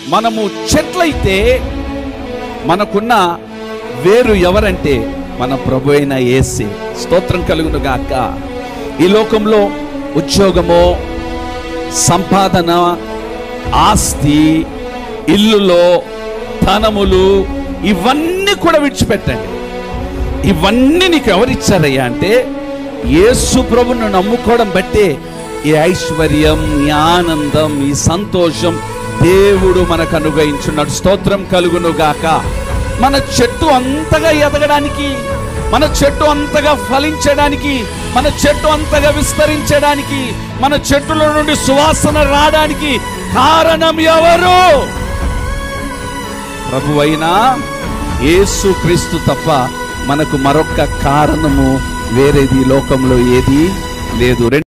మనము చెట్లయితే మనకున్న వేరు ఎవరంటే మన ప్రభు అయిన ఏసే స్తోత్రం కలుగును గాక ఈ లోకంలో ఉద్యోగమో సంపాదన ఆస్తి ఇల్లులో ధనములు ఇవన్నీ కూడా విడిచిపెట్టండి ఇవన్నీ నీకు ఎవరిచ్చారయ్యా అంటే యేసు ప్రభును నమ్ముకోవడం బట్టే ఈ ఐశ్వర్యం ఈ ఆనందం ఈ సంతోషం దేవుడు మనకు అనుగ్రహించున్నాడు స్తోత్రం కలుగును గాక మన చెట్టు అంతగా ఎదగడానికి మన చెట్టు అంతగా ఫలించడానికి మన చెట్టు అంతగా విస్తరించడానికి మన చెట్టులో నుండి సువాసన రావడానికి కారణం ఎవరు ప్రభువైనా యేసు క్రీస్తు తప్ప మనకు మరొక కారణము వేరేది ఈ లోకంలో ఏది లేదు